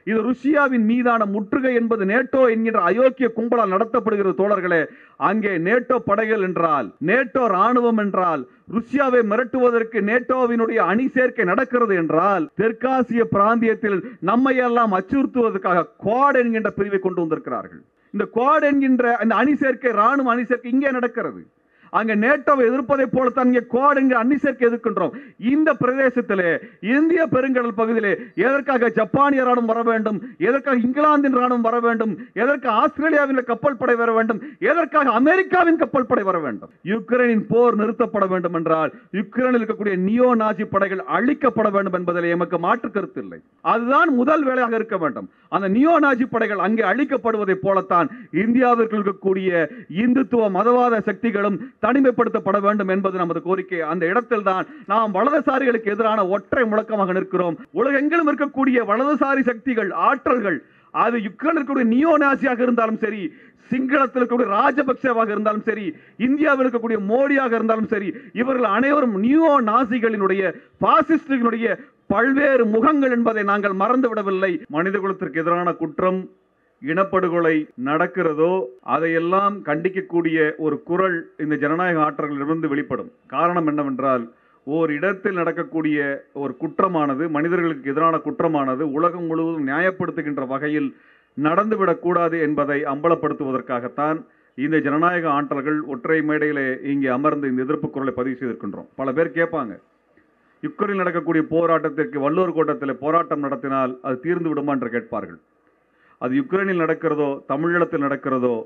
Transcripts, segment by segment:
இது ருசியாவின் மீதான முற்றுகை என்பது நேட்டோ என்கின்ற அயோக்கிய கும்பலால் நடத்தப்படுகிறது தோழர்களே அங்கே நேட்டோ படைகள் என்றால் நேட்டோ ராணுவம் என்றால் ருசியாவை மிரட்டுவதற்கு நேட்டோவினுடைய அணி சேர்க்கை நடக்கிறது என்றால் தெற்காசிய பிராந்தியத்தில் நம்மை எல்லாம் அச்சுறுத்துவதற்காக குவாட் என்கின்ற பிரிவை கொண்டு வந்திருக்கிறார்கள் இந்த குவாட் என்கின்ற அந்த அணி சேர்க்கை ராணுவ அணி சேர்க்கை இங்கே நடக்கிறது அங்க நேட்டோவை எதிர்ப்பதை போலத்தான் இங்கே குவாட் என்கிற அணி சேர்க்கை எதிர்க்கின்றோம் இந்த பிரதேசத்திலே இந்திய பெருங்கடல் பகுதியிலே எதற்காக ஜப்பானிய ராணுவம் வர வேண்டும் எதற்காக இங்கிலாந்தின் ராணுவம் வர வேண்டும் எதற்கு ஆஸ்திரேலியாவின் கப்பல் படை வர வேண்டும் எதற்காக அமெரிக்காவின் கப்பல் படை வர வேண்டும் யுக்ரைனின் போர் நிறுத்தப்பட வேண்டும் என்றால் யுக்ரைனில் இருக்கக்கூடிய நியோ நாஜி படைகள் அழிக்கப்பட வேண்டும் என்பதில் எமக்கு மாற்று கருத்து இல்லை அதுதான் முதல் வேலையாக இருக்க வேண்டும் அந்த நியோ நாஜி படைகள் அங்கே அழிக்கப்படுவதைப் போலத்தான் இந்தியாவிற்கு இருக்கக்கூடிய இந்துத்துவ மதவாத சக்திகளும் தனிமைப்படுத்தப்பட வேண்டும் என்பது நமது கோரிக்கை அந்த இடத்தில் தான் நாம் வலதுசாரிகளுக்கு எதிரான ஒற்றை முழக்கமாக நிற்கிறோம் உலகெங்கிலும் இருக்கக்கூடிய வலதுசாரி சக்திகள் ஆற்றல்கள் அது யுக்ரைன் இருக்கக்கூடிய நியோ நாசியாக இருந்தாலும் சரி சிங்களத்தில் இருக்கக்கூடிய ராஜபக்சேவாக இருந்தாலும் சரி இந்தியாவில் இருக்கக்கூடிய மோடியாக இருந்தாலும் சரி இவர்கள் அனைவரும் நியோ நாசிகளினுடைய பாசிஸ்டுகளுடைய பல்வேறு முகங்கள் என்பதை நாங்கள் மறந்து விடவில்லை மனித குலத்திற்கு எதிரான குற்றம் இனப்படுகொலை நடக்கிறதோ அதையெல்லாம் கண்டிக்கக்கூடிய ஒரு குரல் இந்த ஜனநாயக ஆற்றல்களிலிருந்து வெளிப்படும் காரணம் என்னவென்றால் ஓர் இடத்தில் நடக்கக்கூடிய ஒரு குற்றமானது மனிதர்களுக்கு எதிரான குற்றமானது உலகம் முழுவதும் நியாயப்படுத்துகின்ற வகையில் நடந்துவிடக்கூடாது என்பதை அம்பலப்படுத்துவதற்காகத்தான் இந்த ஜனநாயக ஆற்றல்கள் ஒற்றை மேடையிலே இங்கே அமர்ந்து இந்த எதிர்ப்பு குரலை பதிவு செய்திருக்கின்றோம் பல பேர் கேட்பாங்க யுக்ரைனில் நடக்கக்கூடிய போராட்டத்திற்கு வள்ளுவர் கோட்டத்தில் போராட்டம் நடத்தினால் அது தீர்ந்து விடுமா என்று கேட்பார்கள் அது யுக்ரைனில் நடக்கிறதோ தமிழீழத்தில் நடக்கிறதோ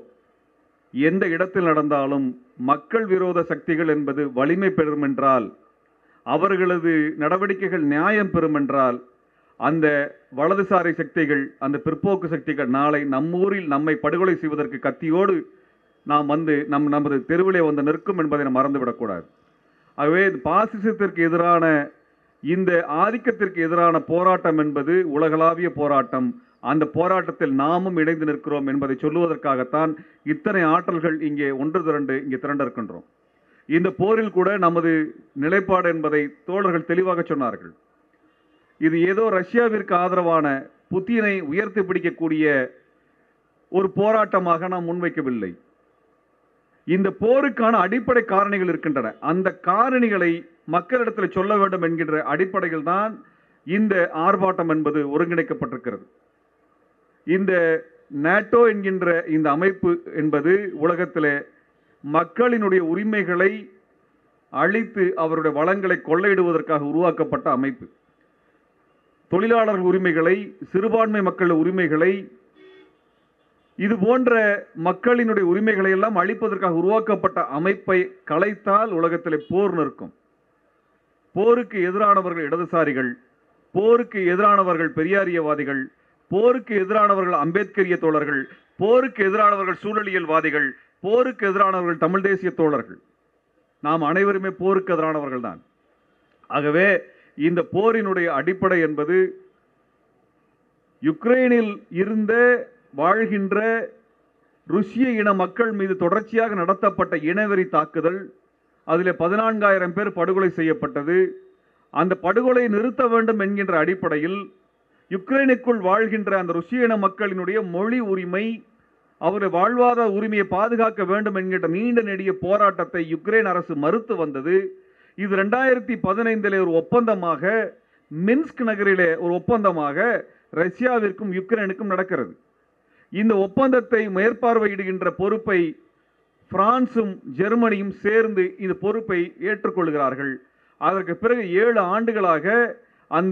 எந்த இடத்தில் நடந்தாலும் மக்கள் விரோத சக்திகள் என்பது வலிமை பெறும் என்றால் அவர்களது நடவடிக்கைகள் நியாயம் பெறும் என்றால் அந்த வலதுசாரி சக்திகள் அந்த பிற்போக்கு சக்திகள் நாளை நம்மூரில் நம்மை படுகொலை செய்வதற்கு கத்தியோடு நாம் வந்து நம் நமது தெருவிலே வந்து நிற்கும் என்பதை நாம் மறந்துவிடக்கூடாது ஆகவே பாசிசத்திற்கு எதிரான இந்த ஆதிக்கத்திற்கு எதிரான போராட்டம் என்பது உலகளாவிய போராட்டம் அந்த போராட்டத்தில் நாமும் இணைந்து நிற்கிறோம் என்பதை சொல்லுவதற்காகத்தான் இத்தனை ஆற்றல்கள் இங்கே ஒன்று திரண்டு இங்கே திரண்டிருக்கின்றோம் இந்த போரில் கூட நமது நிலைப்பாடு என்பதை தோழர்கள் தெளிவாக சொன்னார்கள் இது ஏதோ ரஷ்யாவிற்கு ஆதரவான புத்தினை உயர்த்தி பிடிக்கக்கூடிய ஒரு போராட்டமாக நாம் முன்வைக்கவில்லை இந்த போருக்கான அடிப்படை காரணிகள் இருக்கின்றன அந்த காரணிகளை மக்களிடத்தில் சொல்ல வேண்டும் என்கின்ற அடிப்படையில் தான் இந்த ஆர்ப்பாட்டம் என்பது ஒருங்கிணைக்கப்பட்டிருக்கிறது இந்த நேட்டோ என்கின்ற இந்த அமைப்பு என்பது உலகத்திலே மக்களினுடைய உரிமைகளை அழித்து அவருடைய வளங்களை கொள்ளையிடுவதற்காக உருவாக்கப்பட்ட அமைப்பு தொழிலாளர் உரிமைகளை சிறுபான்மை மக்கள் உரிமைகளை இது போன்ற மக்களினுடைய உரிமைகளை எல்லாம் அழிப்பதற்காக உருவாக்கப்பட்ட அமைப்பை கலைத்தால் உலகத்திலே போர் நிற்கும் போருக்கு எதிரானவர்கள் இடதுசாரிகள் போருக்கு எதிரானவர்கள் பெரியாரியவாதிகள் போருக்கு எதிரானவர்கள் அம்பேத்கரிய தோழர்கள் போருக்கு எதிரானவர்கள் சூழலியல்வாதிகள் போருக்கு எதிரானவர்கள் தமிழ் தேசிய தோழர்கள் நாம் அனைவருமே போருக்கு எதிரானவர்கள் தான் ஆகவே இந்த போரினுடைய அடிப்படை என்பது யுக்ரைனில் இருந்த வாழ்கின்ற ருஷ்ய இன மக்கள் மீது தொடர்ச்சியாக நடத்தப்பட்ட இனவெறி தாக்குதல் அதில் பதினான்காயிரம் பேர் படுகொலை செய்யப்பட்டது அந்த படுகொலை நிறுத்த வேண்டும் என்கின்ற அடிப்படையில் யுக்ரைனுக்குள் வாழ்கின்ற அந்த ருஷ்ய இன மக்களினுடைய மொழி உரிமை அவருடைய வாழ்வாதார உரிமையை பாதுகாக்க வேண்டும் என்கின்ற நீண்ட நெடிய போராட்டத்தை யுக்ரைன் அரசு மறுத்து வந்தது இது ரெண்டாயிரத்தி பதினைந்திலே ஒரு ஒப்பந்தமாக மின்ஸ்க் நகரிலே ஒரு ஒப்பந்தமாக ரஷ்யாவிற்கும் யுக்ரைனுக்கும் நடக்கிறது இந்த ஒப்பந்தத்தை மேற்பார்வையிடுகின்ற பொறுப்பை பிரான்சும் ஜெர்மனியும் சேர்ந்து இந்த பொறுப்பை ஏற்றுக்கொள்கிறார்கள் அதற்கு பிறகு ஏழு ஆண்டுகளாக அந்த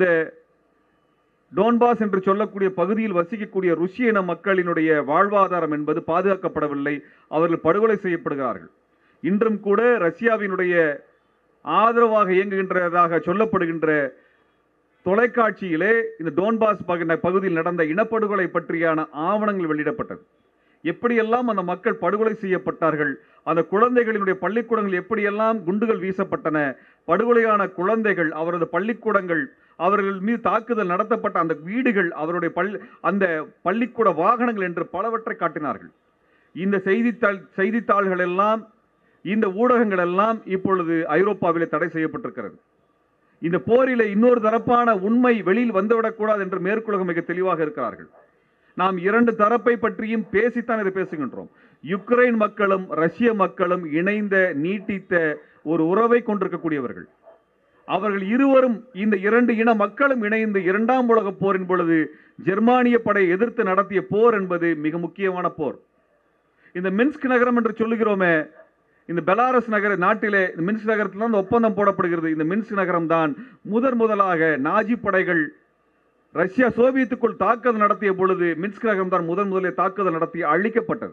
டோன்பாஸ் என்று சொல்லக்கூடிய பகுதியில் வசிக்கக்கூடிய ருஷ்ய இன மக்களினுடைய வாழ்வாதாரம் என்பது பாதுகாக்கப்படவில்லை அவர்கள் படுகொலை செய்யப்படுகிறார்கள் இன்றும் கூட ரஷ்யாவினுடைய ஆதரவாக இயங்குகின்றதாக சொல்லப்படுகின்ற தொலைக்காட்சியிலே இந்த டோன்பாஸ் பகு- பகுதியில் நடந்த இனப்படுகொலை பற்றியான ஆவணங்கள் வெளியிடப்பட்டது எப்படியெல்லாம் அந்த மக்கள் படுகொலை செய்யப்பட்டார்கள் அந்த குழந்தைகளினுடைய பள்ளிக்கூடங்கள் எப்படியெல்லாம் குண்டுகள் வீசப்பட்டன படுகொலையான குழந்தைகள் அவரது பள்ளிக்கூடங்கள் அவர்கள் மீது தாக்குதல் நடத்தப்பட்ட அந்த வீடுகள் அவருடைய பள் அந்த பள்ளிக்கூட வாகனங்கள் என்று பலவற்றை காட்டினார்கள் இந்த செய்தித்தாள் செய்தித்தாள்கள் எல்லாம் இந்த ஊடகங்கள் எல்லாம் இப்பொழுது ஐரோப்பாவிலே தடை செய்யப்பட்டிருக்கிறது இந்த போரிலே இன்னொரு தரப்பான உண்மை வெளியில் வந்துவிடக்கூடாது என்று மேற்குலகம் மிக தெளிவாக இருக்கிறார்கள் நாம் இரண்டு தரப்பை பற்றியும் பேசித்தான் இதை பேசுகின்றோம் யுக்ரைன் மக்களும் ரஷ்ய மக்களும் இணைந்த நீட்டித்த ஒரு உறவை கொண்டிருக்கக்கூடியவர்கள் அவர்கள் இருவரும் இந்த இரண்டு இன மக்களும் இணைந்து இரண்டாம் உலகப் போரின் பொழுது ஜெர்மானிய படை எதிர்த்து நடத்திய போர் என்பது மிக முக்கியமான போர் இந்த மின்ஸ்க் நகரம் என்று சொல்லுகிறோமே இந்த பெலாரஸ் நகர நாட்டிலே இந்த மின்ஸ்க் நகரத்தில் தான் இந்த ஒப்பந்தம் போடப்படுகிறது இந்த மின்ஸ்க் நகரம் தான் முதன் முதலாக நாஜி படைகள் ரஷ்யா சோவியத்துக்குள் தாக்குதல் நடத்திய பொழுது மின்ஸ்க் நகரம் தான் முதன் முதலில் தாக்குதல் நடத்தி அழிக்கப்பட்டது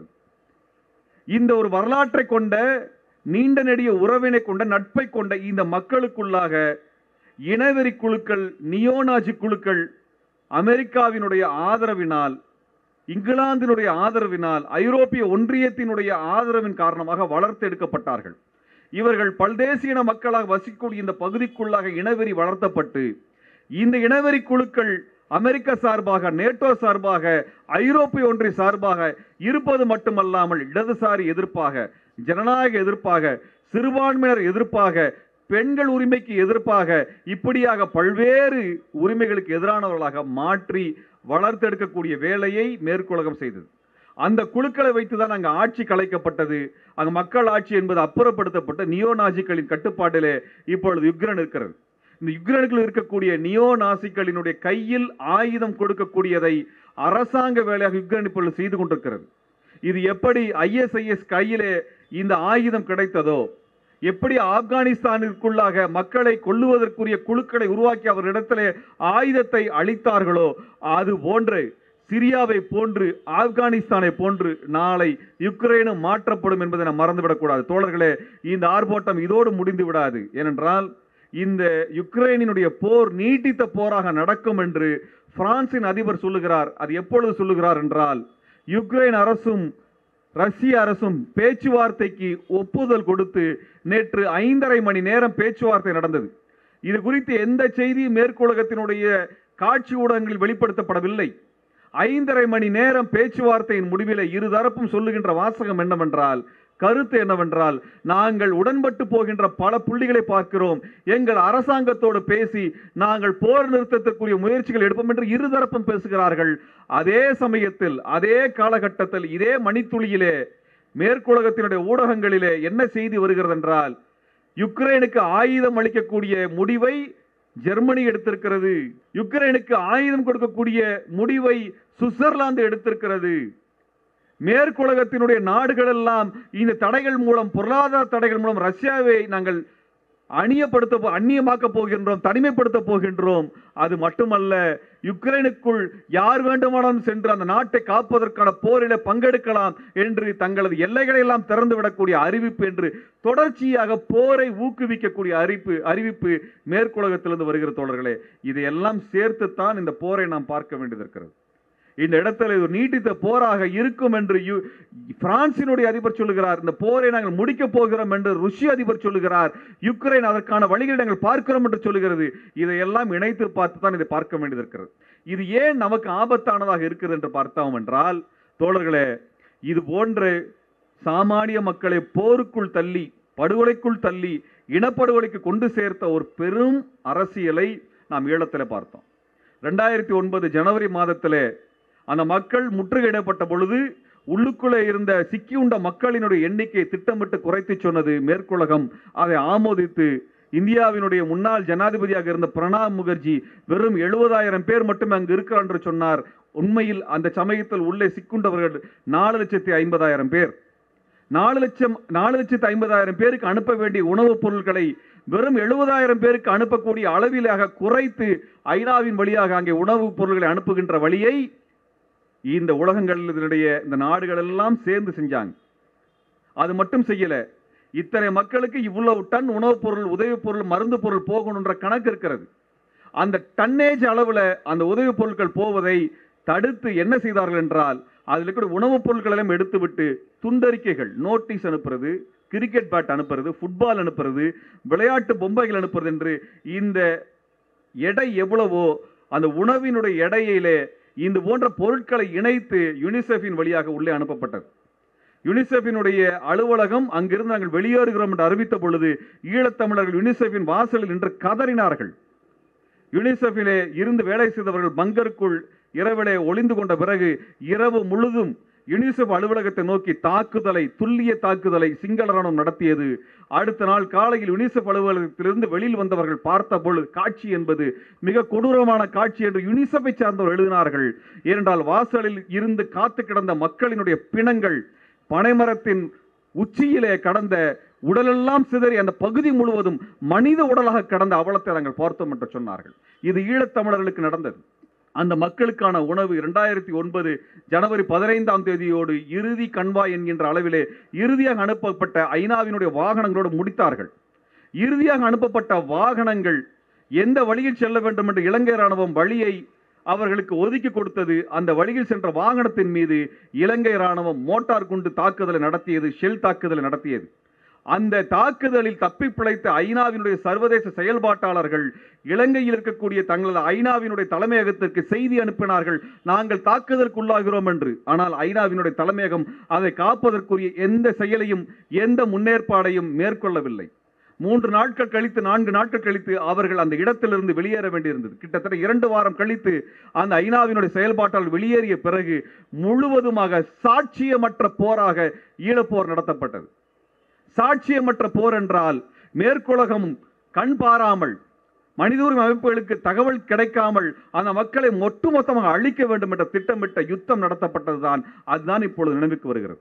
இந்த ஒரு வரலாற்றை கொண்ட நீண்ட நெடிய உறவினை கொண்ட நட்பை கொண்ட இந்த மக்களுக்குள்ளாக இனவெறி குழுக்கள் நியோனாஜி குழுக்கள் அமெரிக்காவினுடைய ஆதரவினால் இங்கிலாந்தினுடைய ஆதரவினால் ஐரோப்பிய ஒன்றியத்தினுடைய ஆதரவின் காரணமாக வளர்த்தெடுக்கப்பட்டார்கள் இவர்கள் பல்தேசியின மக்களாக வசிக்கூடிய இந்த பகுதிக்குள்ளாக இனவெறி வளர்த்தப்பட்டு இந்த இனவெறி குழுக்கள் அமெரிக்க சார்பாக நேட்டோ சார்பாக ஐரோப்பிய ஒன்றிய சார்பாக இருப்பது மட்டுமல்லாமல் இடதுசாரி எதிர்ப்பாக ஜனநாயக எதிர்ப்பாக சிறுபான்மையினர் எதிர்ப்பாக பெண்கள் உரிமைக்கு எதிர்ப்பாக இப்படியாக பல்வேறு உரிமைகளுக்கு எதிரானவர்களாக மாற்றி வளர்த்தெடுக்கக்கூடிய வேலையை மேற்குலகம் செய்தது அந்த குழுக்களை வைத்துதான் அங்கு ஆட்சி கலைக்கப்பட்டது அங்கு மக்கள் ஆட்சி என்பது அப்புறப்படுத்தப்பட்ட நியோ நாஜிக்களின் கட்டுப்பாட்டிலே இப்பொழுது யுக்ரைன் இருக்கிறது இந்த யுக்ரைனுக்குள் இருக்கக்கூடிய நியோ நாசிக்களினுடைய கையில் ஆயுதம் கொடுக்கக்கூடியதை அரசாங்க வேலையாக யுக்ரைன் இப்பொழுது செய்து கொண்டிருக்கிறது இது எப்படி ஐஎஸ்ஐஎஸ் கையிலே இந்த ஆயுதம் கிடைத்ததோ எப்படி ஆப்கானிஸ்தானிற்குள்ளாக மக்களை கொல்லுவதற்குரிய குழுக்களை உருவாக்கி அவரிடத்திலே ஆயுதத்தை அளித்தார்களோ அது போன்று சிரியாவை போன்று ஆப்கானிஸ்தானை போன்று நாளை யுக்ரைனும் மாற்றப்படும் என்பதை நாம் மறந்துவிடக்கூடாது தோழர்களே இந்த ஆர்ப்பாட்டம் இதோடு முடிந்து விடாது ஏனென்றால் இந்த யுக்ரைனினுடைய போர் நீட்டித்த போராக நடக்கும் என்று பிரான்சின் அதிபர் சொல்லுகிறார் அது எப்பொழுது சொல்லுகிறார் என்றால் யுக்ரைன் அரசும் ரஷ்ய அரசும் பேச்சுவார்த்தைக்கு ஒப்புதல் கொடுத்து நேற்று ஐந்தரை மணி நேரம் பேச்சுவார்த்தை நடந்தது இது குறித்து எந்த செய்தியும் மேற்குலகத்தினுடைய காட்சி ஊடகங்களில் வெளிப்படுத்தப்படவில்லை ஐந்தரை மணி நேரம் பேச்சுவார்த்தையின் முடிவிலே இருதரப்பும் சொல்லுகின்ற வாசகம் என்னவென்றால் கருத்து என்னவென்றால் நாங்கள் உடன்பட்டு போகின்ற பல புள்ளிகளை பார்க்கிறோம் எங்கள் அரசாங்கத்தோடு பேசி நாங்கள் போர் நிறுத்தத்திற்குரிய முயற்சிகள் எடுப்போம் என்று இருதரப்பும் பேசுகிறார்கள் அதே சமயத்தில் அதே காலகட்டத்தில் இதே மணித்துளியிலே மேற்குலகத்தினுடைய ஊடகங்களிலே என்ன செய்தி வருகிறது என்றால் யுக்ரைனுக்கு ஆயுதம் அளிக்கக்கூடிய முடிவை ஜெர்மனி எடுத்திருக்கிறது யுக்ரைனுக்கு ஆயுதம் கொடுக்கக்கூடிய முடிவை சுவிட்சர்லாந்து எடுத்திருக்கிறது மேற்குலகத்தினுடைய நாடுகள் எல்லாம் இந்த தடைகள் மூலம் பொருளாதார தடைகள் மூலம் ரஷ்யாவை நாங்கள் அந்நியப்படுத்த போ- அந்நியமாக்க போகின்றோம் தனிமைப்படுத்த போகின்றோம் அது மட்டுமல்ல யுக்ரைனுக்குள் யார் வேண்டுமானாலும் சென்று அந்த நாட்டை காப்பதற்கான போரில பங்கெடுக்கலாம் என்று தங்களது எல்லைகளை எல்லாம் திறந்து விடக்கூடிய அறிவிப்பு என்று தொடர்ச்சியாக போரை ஊக்குவிக்கக்கூடிய அறிவிப்பு அறிவிப்பு மேற்குலகத்திலிருந்து வருகிற தோழர்களே இதையெல்லாம் சேர்த்துத்தான் இந்த போரை நாம் பார்க்க வேண்டியது இருக்கிறது இந்த இடத்துல இது ஒரு நீட்டித்த போராக இருக்கும் என்று யு- பிரான்சினுடைய அதிபர் சொல்லுகிறார் இந்த போரை நாங்கள் முடிக்கப் போகிறோம் என்று ருஷ்ய அதிபர் சொல்லுகிறார் யுக்ரைன் அதற்கான வழிகளை நாங்கள் பார்க்கிறோம் என்று சொல்லுகிறது இதையெல்லாம் இணைத்து பார்த்து தான் இதை பார்க்க வேண்டியது இருக்கிறது இது ஏன் நமக்கு ஆபத்தானதாக இருக்கிறது என்று பார்த்தோம் என்றால் தோழர்களே இது போன்ற சாமானிய மக்களை போருக்குள் தள்ளி படுகொலைக்குள் தள்ளி இனப்படுகொலைக்கு கொண்டு சேர்த்த ஒரு பெரும் அரசியலை நாம் ஈழத்தில் பார்த்தோம் ரெண்டாயிரத்தி ஒன்பது ஜனவரி மாதத்திலே அந்த மக்கள் முற்றுகையிடப்பட்ட பொழுது உள்ளுக்குள்ளே இருந்த சிக்கியுண்ட மக்களினுடைய எண்ணிக்கையை திட்டமிட்டு குறைத்து சொன்னது மேற்குலகம் அதை ஆமோதித்து இந்தியாவினுடைய முன்னாள் ஜனாதிபதியாக இருந்த பிரணாப் முகர்ஜி வெறும் எழுபதாயிரம் பேர் மட்டுமே அங்கு இருக்கிறார் என்று சொன்னார் உண்மையில் அந்த சமயத்தில் உள்ளே சிக்குண்டவர்கள் நாலு லட்சத்தி ஐம்பதாயிரம் பேர் நாலு லட்சம் நாலு லட்சத்து ஐம்பதாயிரம் பேருக்கு அனுப்ப வேண்டிய உணவுப் பொருட்களை வெறும் எழுபதாயிரம் பேருக்கு அனுப்பக்கூடிய அளவிலாக குறைத்து ஐநாவின் வழியாக அங்கே உணவுப் பொருட்களை அனுப்புகின்ற வழியை இந்த உலகங்களினுடைய இந்த நாடுகள் எல்லாம் சேர்ந்து செஞ்சாங்க அது மட்டும் செய்யல இத்தனை மக்களுக்கு இவ்வளவு டன் உணவுப் பொருள் உதவிப் பொருள் மருந்து பொருள் போகணுன்ற கணக்கு இருக்கிறது அந்த டன்னேஜ் அளவுல அந்த உதவிப் பொருட்கள் போவதை தடுத்து என்ன செய்தார்கள் என்றால் அதில் இருக்கிற உணவுப் பொருட்கள் எல்லாம் எடுத்துவிட்டு துண்டறிக்கைகள் நோட்டீஸ் அனுப்புறது கிரிக்கெட் பேட் அனுப்புறது ஃபுட்பால் அனுப்புறது விளையாட்டு பொம்மைகள் அனுப்புறது என்று இந்த எடை எவ்வளவோ அந்த உணவினுடைய எடையிலே இந்த போன்ற பொருட்களை இணைத்து யுனிசெஃபின் வழியாக உள்ளே அனுப்பப்பட்டது யுனிசெஃபினுடைய அலுவலகம் அங்கிருந்து நாங்கள் வெளியேறுகிறோம் என்று அறிவித்த பொழுது ஈழத்தமிழர்கள் யுனிசெஃபின் வாசலில் நின்று கதறினார்கள் யுனிசெஃபிலே இருந்து வேலை செய்தவர்கள் பங்கருக்குள் இரவிலே ஒளிந்து கொண்ட பிறகு இரவு முழுதும் யுனிசெஃப் அலுவலகத்தை நோக்கி தாக்குதலை துல்லிய தாக்குதலை சிங்கள ராணுவம் நடத்தியது அடுத்த நாள் காலையில் யுனிசெஃப் அலுவலகத்திலிருந்து வெளியில் வந்தவர்கள் பார்த்த பொழுது காட்சி என்பது மிக கொடூரமான காட்சி என்று யுனிசெஃபை சார்ந்தவர் எழுதினார்கள் ஏனென்றால் வாசலில் இருந்து காத்து கிடந்த மக்களினுடைய பிணங்கள் பனைமரத்தின் உச்சியிலே கடந்த உடலெல்லாம் சிதறி அந்த பகுதி முழுவதும் மனித உடலாக கடந்த அவலத்தை நாங்கள் பார்த்தோம் என்று சொன்னார்கள் இது ஈழத்தமிழர்களுக்கு நடந்தது அந்த மக்களுக்கான உணவு இரண்டாயிரத்தி ஒன்பது ஜனவரி பதினைந்தாம் தேதியோடு இறுதி கண்வாய் என்கின்ற அளவிலே இறுதியாக அனுப்பப்பட்ட ஐநாவினுடைய வாகனங்களோடு முடித்தார்கள் இறுதியாக அனுப்பப்பட்ட வாகனங்கள் எந்த வழியில் செல்ல வேண்டும் என்று இலங்கை ராணுவம் வழியை அவர்களுக்கு ஒதுக்கி கொடுத்தது அந்த வழியில் சென்ற வாகனத்தின் மீது இலங்கை ராணுவம் மோட்டார் குண்டு தாக்குதலை நடத்தியது ஷெல் தாக்குதலை நடத்தியது அந்த தாக்குதலில் தப்பி பிழைத்த ஐநாவினுடைய சர்வதேச செயல்பாட்டாளர்கள் இலங்கையில் இருக்கக்கூடிய தங்களது ஐநாவினுடைய தலைமையகத்திற்கு செய்தி அனுப்பினார்கள் நாங்கள் தாக்குதலுக்குள்ளாகிறோம் என்று ஆனால் ஐநாவினுடைய தலைமையகம் அதை காப்பதற்குரிய எந்த செயலையும் எந்த முன்னேற்பாடையும் மேற்கொள்ளவில்லை மூன்று நாட்கள் கழித்து நான்கு நாட்கள் கழித்து அவர்கள் அந்த இடத்திலிருந்து வெளியேற வேண்டியிருந்தது கிட்டத்தட்ட இரண்டு வாரம் கழித்து அந்த ஐநாவினுடைய செயல்பாட்டால் வெளியேறிய பிறகு முழுவதுமாக சாட்சியமற்ற போராக ஈழப்போர் நடத்தப்பட்டது சாட்சியமற்ற போர் என்றால் மேற்குலகம் கண் பாராமல் மனித உரிமை அமைப்புகளுக்கு தகவல் கிடைக்காமல் அந்த மக்களை ஒட்டுமொத்தமாக அழிக்க வேண்டும் என்ற திட்டமிட்ட யுத்தம் நடத்தப்பட்டதுதான் அதுதான் இப்பொழுது நினைவுக்கு வருகிறது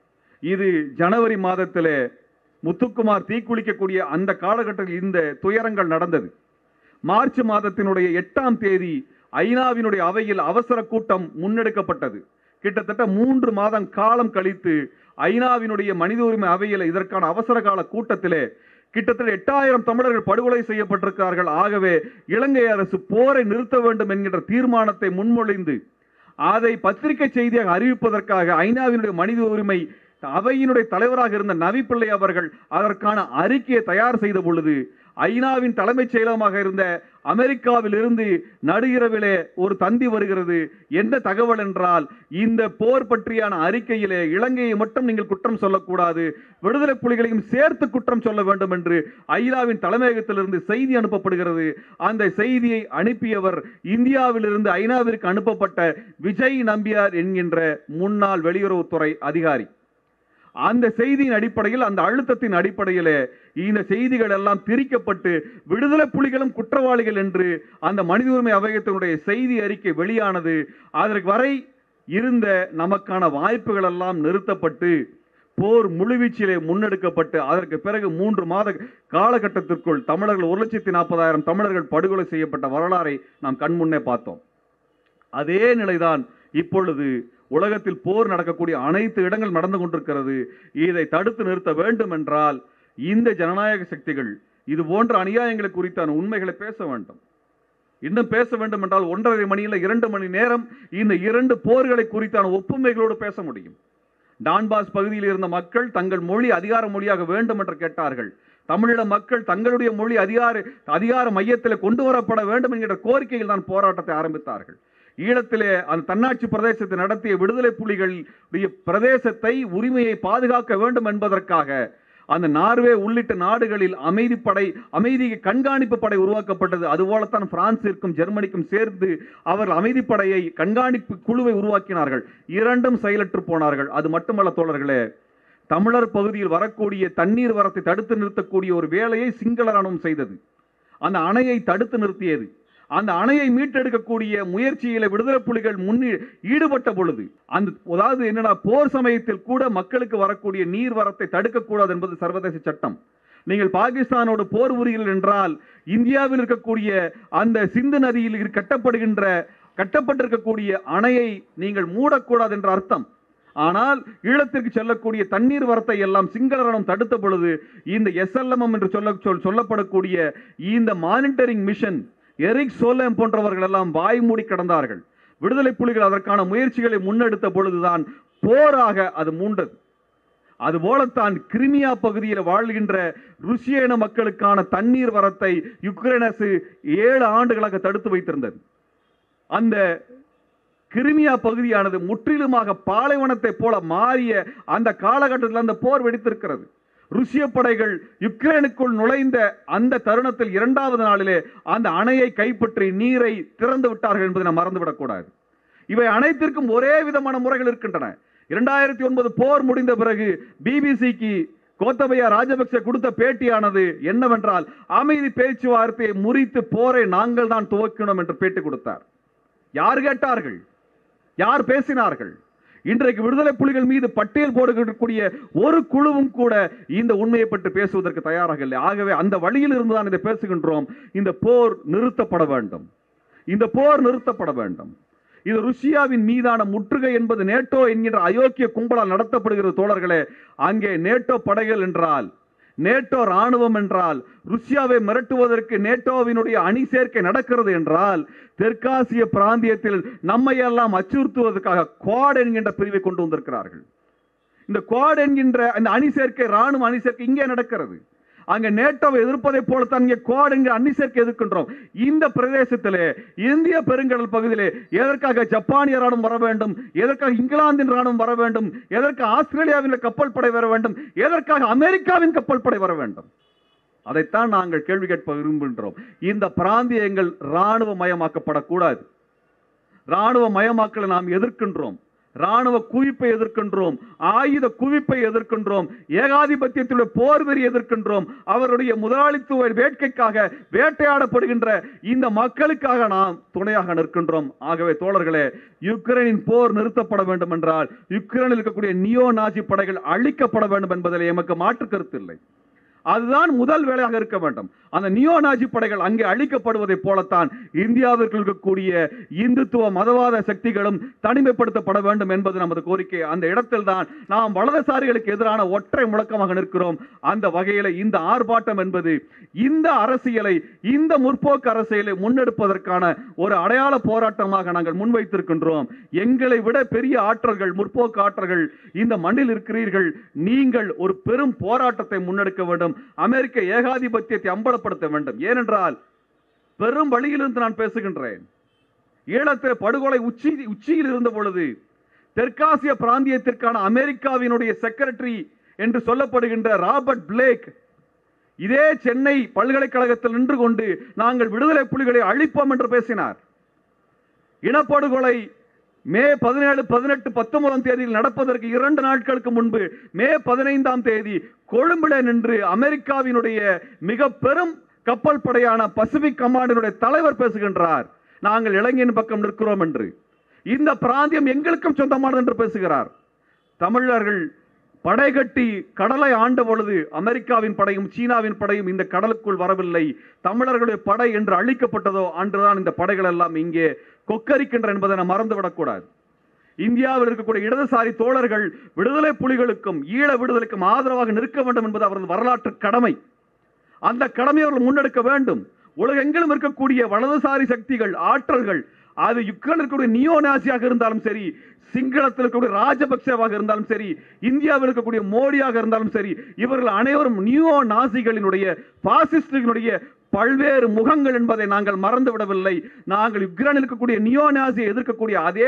இது ஜனவரி மாதத்திலே முத்துக்குமார் தீக்குளிக்கக்கூடிய அந்த காலகட்டத்தில் இந்த துயரங்கள் நடந்தது மார்ச் மாதத்தினுடைய எட்டாம் தேதி ஐநாவினுடைய அவையில் அவசர கூட்டம் முன்னெடுக்கப்பட்டது கிட்டத்தட்ட மூன்று மாதம் காலம் கழித்து ஐநாவினுடைய மனித உரிமை அவையில் இதற்கான அவசர கால கூட்டத்திலே கிட்டத்தட்ட எட்டாயிரம் தமிழர்கள் படுகொலை செய்யப்பட்டிருக்கிறார்கள் ஆகவே இலங்கை அரசு போரை நிறுத்த வேண்டும் என்கின்ற தீர்மானத்தை முன்மொழிந்து அதை பத்திரிகை செய்தியாக அறிவிப்பதற்காக ஐநாவினுடைய மனித உரிமை அவையினுடைய தலைவராக இருந்த நவிப்பிள்ளை அவர்கள் அதற்கான அறிக்கையை தயார் செய்த பொழுது ஐநாவின் தலைமைச் செயலகமாக இருந்த அமெரிக்காவில் இருந்து நடுஇரவிலே ஒரு தந்தி வருகிறது என்ன தகவல் என்றால் இந்த போர் பற்றியான அறிக்கையிலே இலங்கையை மட்டும் நீங்கள் குற்றம் சொல்லக்கூடாது விடுதலை புலிகளையும் சேர்த்து குற்றம் சொல்ல வேண்டும் என்று ஐநாவின் தலைமையகத்திலிருந்து செய்தி அனுப்பப்படுகிறது அந்த செய்தியை அனுப்பியவர் இந்தியாவிலிருந்து ஐநாவிற்கு அனுப்பப்பட்ட விஜய் நம்பியார் என்கின்ற முன்னாள் வெளியுறவுத்துறை அதிகாரி அந்த செய்தியின் அடிப்படையில் அந்த அழுத்தத்தின் அடிப்படையிலே இந்த செய்திகள் எல்லாம் திரிக்கப்பட்டு விடுதலை புலிகளும் குற்றவாளிகள் என்று அந்த மனித உரிமை அவையத்தினுடைய செய்தி அறிக்கை வெளியானது அதற்கு வரை இருந்த நமக்கான வாய்ப்புகள் எல்லாம் நிறுத்தப்பட்டு போர் முழுவீச்சிலே முன்னெடுக்கப்பட்டு அதற்கு பிறகு மூன்று மாத காலகட்டத்திற்குள் தமிழர்கள் ஒரு லட்சத்தி நாற்பதாயிரம் தமிழர்கள் படுகொலை செய்யப்பட்ட வரலாறை நாம் கண்முன்னே பார்த்தோம் அதே நிலைதான் இப்பொழுது உலகத்தில் போர் நடக்கக்கூடிய அனைத்து இடங்கள் நடந்து கொண்டிருக்கிறது இதை தடுத்து நிறுத்த வேண்டும் என்றால் இந்த ஜனநாயக சக்திகள் இது போன்ற அநியாயங்களை குறித்தான உண்மைகளை பேச வேண்டும் இன்னும் பேச வேண்டும் என்றால் ஒன்றரை மணியில் இரண்டு மணி நேரம் இந்த இரண்டு போர்களை குறித்தான ஒப்புமைகளோடு பேச முடியும் டான்பாஸ் பகுதியில் இருந்த மக்கள் தங்கள் மொழி அதிகார மொழியாக வேண்டும் என்று கேட்டார்கள் தமிழீழ மக்கள் தங்களுடைய மொழி அதிகார அதிகார மையத்தில் கொண்டு வரப்பட வேண்டும் என்கிற கோரிக்கையில் தான் போராட்டத்தை ஆரம்பித்தார்கள் ஈழத்திலே அந்த தன்னாட்சி பிரதேசத்தை நடத்திய விடுதலை புலிகளுடைய பிரதேசத்தை உரிமையை பாதுகாக்க வேண்டும் என்பதற்காக அந்த நார்வே உள்ளிட்ட நாடுகளில் அமைதிப்படை அமைதி கண்காணிப்பு படை உருவாக்கப்பட்டது அதுபோலத்தான் பிரான்சிற்கும் ஜெர்மனிக்கும் சேர்ந்து அவர்கள் அமைதிப்படையை கண்காணிப்பு குழுவை உருவாக்கினார்கள் இரண்டும் செயலற்று போனார்கள் அது மட்டுமல்ல தோழர்களே தமிழர் பகுதியில் வரக்கூடிய தண்ணீர் வரத்தை தடுத்து நிறுத்தக்கூடிய ஒரு வேலையை சிங்கள ராணுவம் செய்தது அந்த அணையை தடுத்து நிறுத்தியது அந்த அணையை மீட்டெடுக்கக்கூடிய முயற்சியில விடுதலை புலிகள் முன்னி ஈடுபட்ட பொழுது அந்த அதாவது என்னன்னா போர் சமயத்தில் கூட மக்களுக்கு வரக்கூடிய நீர் வரத்தை தடுக்கக்கூடாது என்பது சர்வதேச சட்டம் நீங்கள் பாகிஸ்தானோடு போர் புரிகிறீர்கள் என்றால் இந்தியாவில் இருக்கக்கூடிய அந்த சிந்து நதியில் இரு- கட்டப்படுகின்ற கட்டப்பட்டிருக்கக்கூடிய அணையை நீங்கள் மூடக்கூடாது என்ற அர்த்தம் ஆனால் ஈழத்திற்கு செல்லக்கூடிய தண்ணீர் வரத்தை எல்லாம் சிங்களரணம் தடுத்த பொழுது இந்த எஸ்எல்எம்எம் என்று சொல்ல சொல் சொல்லப்படக்கூடிய இந்த மானிட்டரிங் மிஷன் எரிக் சோலம் போன்றவர்கள் எல்லாம் வாய் மூடி கிடந்தார்கள் விடுதலை புலிகள் அதற்கான முயற்சிகளை முன்னெடுத்த பொழுதுதான் போராக அது மூண்டது அதுபோலத்தான் கிரிமியா பகுதியில் வாழ்கின்ற ருசிய இன மக்களுக்கான தண்ணீர் வரத்தை யுக்ரைன் அரசு ஏழு ஆண்டுகளாக தடுத்து வைத்திருந்தது அந்த கிரிமியா பகுதியானது முற்றிலுமாக பாலைவனத்தை போல மாறிய அந்த காலகட்டத்தில் அந்த போர் வெடித்திருக்கிறது ருசிய படைகள் யுக்ரைனுக்குள் நுழைந்த அந்த தருணத்தில் இரண்டாவது நாளிலே அந்த அணையை கைப்பற்றி நீரை திறந்து விட்டார்கள் என்பதை நாம் மறந்துவிடக்கூடாது இவை அனைத்திற்கும் ஒரே விதமான முறைகள் இருக்கின்றன இரண்டாயிரத்தி ஒன்பது போர் முடிந்த பிறகு பிபிசிக்கு கோத்தபயா ராஜபக்சே கொடுத்த பேட்டியானது என்னவென்றால் அமைதி பேச்சுவார்த்தையை முறித்து போரை நாங்கள் தான் துவக்கினோம் என்று பேட்டி கொடுத்தார் யார் கேட்டார்கள் யார் பேசினார்கள் இன்றைக்கு விடுதலை புலிகள் மீது பட்டியல் போடக்கூடிய ஒரு குழுவும் கூட இந்த உண்மையை பற்றி பேசுவதற்கு தயாராக இல்லை ஆகவே அந்த வழியில் இருந்து தான் இதை பேசுகின்றோம் இந்த போர் நிறுத்தப்பட வேண்டும் இந்த போர் நிறுத்தப்பட வேண்டும் இது ருசியாவின் மீதான முற்றுகை என்பது நேட்டோ என்கின்ற அயோக்கிய கும்பலால் நடத்தப்படுகிறது தோழர்களே அங்கே நேட்டோ படைகள் என்றால் நேட்டோ ராணுவம் என்றால் ருசியாவை மிரட்டுவதற்கு நேட்டோவினுடைய அணி சேர்க்கை நடக்கிறது என்றால் தெற்காசிய பிராந்தியத்தில் நம்மை எல்லாம் அச்சுறுத்துவதற்காக குவாட் என்கின்ற பிரிவை கொண்டு வந்திருக்கிறார்கள் இந்த குவாட் என்கின்ற அந்த அணி சேர்க்கை ராணுவ அணி சேர்க்கை இங்கே நடக்கிறது அங்க நேட்டோவை எதிர்ப்பதை போலத்தான் இங்கே குவாட் என்கிற அணி சேர்க்கை எதிர்க்கின்றோம் இந்த பிரதேசத்திலே இந்திய பெருங்கடல் பகுதியிலே எதற்காக ஜப்பானிய ராணுவம் வர வேண்டும் எதற்காக இங்கிலாந்தின் ராணுவம் வர வேண்டும் எதற்கு ஆஸ்திரேலியாவின் கப்பல் படை வர வேண்டும் எதற்காக அமெரிக்காவின் கப்பல் படை வர வேண்டும் அதைத்தான் நாங்கள் கேள்வி கேட்ப விரும்புகின்றோம் இந்த பிராந்தியங்கள் இராணுவ மயமாக்கப்படக்கூடாது இராணுவ மயமாக்கலை நாம் எதிர்க்கின்றோம் ராணுவ குவிப்பை எதிர்க்கின்றோம் ஆயுத குவிப்பை எதிர்க்கின்றோம் ஏகாதிபத்தியத்துடைய போர் வெறி எதிர்க்கின்றோம் அவருடைய முதலாளித்துவ வேட்கைக்காக வேட்டையாடப்படுகின்ற இந்த மக்களுக்காக நாம் துணையாக நிற்கின்றோம் ஆகவே தோழர்களே யுக்ரைனின் போர் நிறுத்தப்பட வேண்டும் என்றால் யுக்ரைனில் இருக்கக்கூடிய நியோ நாசி படைகள் அழிக்கப்பட வேண்டும் என்பதில் எமக்கு மாற்று கருத்து இல்லை அதுதான் முதல் வேலையாக இருக்க வேண்டும் அந்த நியோ நாஜி படைகள் அங்கே அழிக்கப்படுவதைப் போலத்தான் இந்தியாவிற்கு இருக்கக்கூடிய இந்துத்துவ மதவாத சக்திகளும் தனிமைப்படுத்தப்பட வேண்டும் என்பது நமது கோரிக்கை அந்த இடத்தில் தான் நாம் வலதுசாரிகளுக்கு எதிரான ஒற்றை முழக்கமாக நிற்கிறோம் அந்த வகையில் இந்த ஆர்ப்பாட்டம் என்பது இந்த அரசியலை இந்த முற்போக்கு அரசியலை முன்னெடுப்பதற்கான ஒரு அடையாள போராட்டமாக நாங்கள் முன்வைத்திருக்கின்றோம் எங்களை விட பெரிய ஆற்றல்கள் முற்போக்கு ஆற்றல்கள் இந்த மண்ணில் இருக்கிறீர்கள் நீங்கள் ஒரு பெரும் போராட்டத்தை முன்னெடுக்க வேண்டும் அமெரிக்க ஏகாதிபத்தியத்தை அம்பலப்படுத்த வேண்டும் ஏனென்றால் பெரும் வழியிலிருந்து நான் பேசுகின்றேன் ஈழத்தில் படுகொலை உச்சி உச்சியில் இருந்த பொழுது தெற்காசிய பிராந்தியத்திற்கான அமெரிக்காவினுடைய செக்ரட்டரி என்று சொல்லப்படுகின்ற ராபர்ட் பிளேக் இதே சென்னை பல்கலைக்கழகத்தில் நின்று கொண்டு நாங்கள் விடுதலை புலிகளை அழிப்போம் என்று பேசினார் இனப்படுகொலை மே பதினேழு பதினெட்டு பத்தொன்பதாம் தேதியில் நடப்பதற்கு இரண்டு நாட்களுக்கு முன்பு மே பதினைந்தாம் தேதி கொழும்பில நின்று அமெரிக்காவினுடைய மிக பெரும் கப்பல் படையான பசிபிக் கமாண்டினுடைய தலைவர் பேசுகின்றார் நாங்கள் இளைஞன் பக்கம் நிற்கிறோம் என்று இந்த பிராந்தியம் எங்களுக்கும் சொந்தமானது என்று பேசுகிறார் தமிழர்கள் படை கட்டி கடலை ஆண்ட பொழுது அமெரிக்காவின் படையும் சீனாவின் படையும் இந்த கடலுக்குள் வரவில்லை தமிழர்களுடைய படை என்று அழிக்கப்பட்டதோ அன்றுதான் இந்த படைகள் எல்லாம் இங்கே கொக்கரிக்கின்ற என்பதை நாம் மறந்துவிடக்கூடாது இந்தியாவில் இருக்கக்கூடிய இடதுசாரி தோழர்கள் விடுதலை புலிகளுக்கும் ஈழ விடுதலைக்கும் ஆதரவாக நிற்க வேண்டும் என்பது அவரது வரலாற்று கடமை அந்த கடமையை அவர்கள் முன்னெடுக்க வேண்டும் உலகெங்கிலும் இருக்கக்கூடிய வலதுசாரி சக்திகள் ஆற்றல்கள் அது யுக்ரைன் இருக்கக்கூடிய நியோ நாசியாக இருந்தாலும் சரி சிங்களத்தில் இருக்கக்கூடிய ராஜபக்சேவாக இருந்தாலும் சரி இந்தியாவில் இருக்கக்கூடிய மோடியாக இருந்தாலும் சரி இவர்கள் அனைவரும் நியோ நாசிகளினுடைய பாசிஸ்டுகளுடைய பல்வேறு முகங்கள் என்பதை நாங்கள் மறந்துவிடவில்லை நாங்கள் யுக்ரைனில் இருக்கக்கூடிய நியோ நாசியை எதிர்க்கக்கூடிய அதே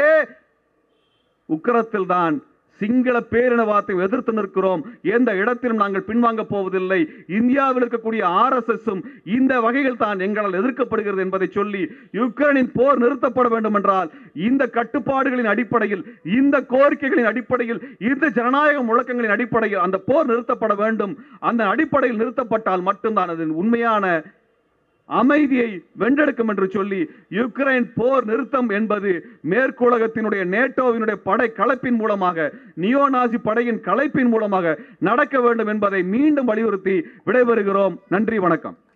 உக்கரத்தில் தான் சிங்கள பேரினவாதத்தை எதிர்த்து நிற்கிறோம் எந்த இடத்திலும் நாங்கள் பின்வாங்க போவதில்லை இந்தியாவில் இருக்கக்கூடிய ஆர்எஸ்எஸும் இந்த வகையில் தான் எங்களால் எதிர்க்கப்படுகிறது என்பதை சொல்லி யுக்ரைனின் போர் நிறுத்தப்பட வேண்டும் என்றால் இந்த கட்டுப்பாடுகளின் அடிப்படையில் இந்த கோரிக்கைகளின் அடிப்படையில் இந்த ஜனநாயக முழக்கங்களின் அடிப்படையில் அந்த போர் நிறுத்தப்பட வேண்டும் அந்த அடிப்படையில் நிறுத்தப்பட்டால் மட்டும்தான் அதன் உண்மையான அமைதியை வென்றெடுக்கும் என்று சொல்லி யுக்ரைன் போர் நிறுத்தம் என்பது மேற்குலகத்தினுடைய நேட்டோவினுடைய படை கலைப்பின் மூலமாக நியோநாசி படையின் கலைப்பின் மூலமாக நடக்க வேண்டும் என்பதை மீண்டும் வலியுறுத்தி விடைபெறுகிறோம் நன்றி வணக்கம்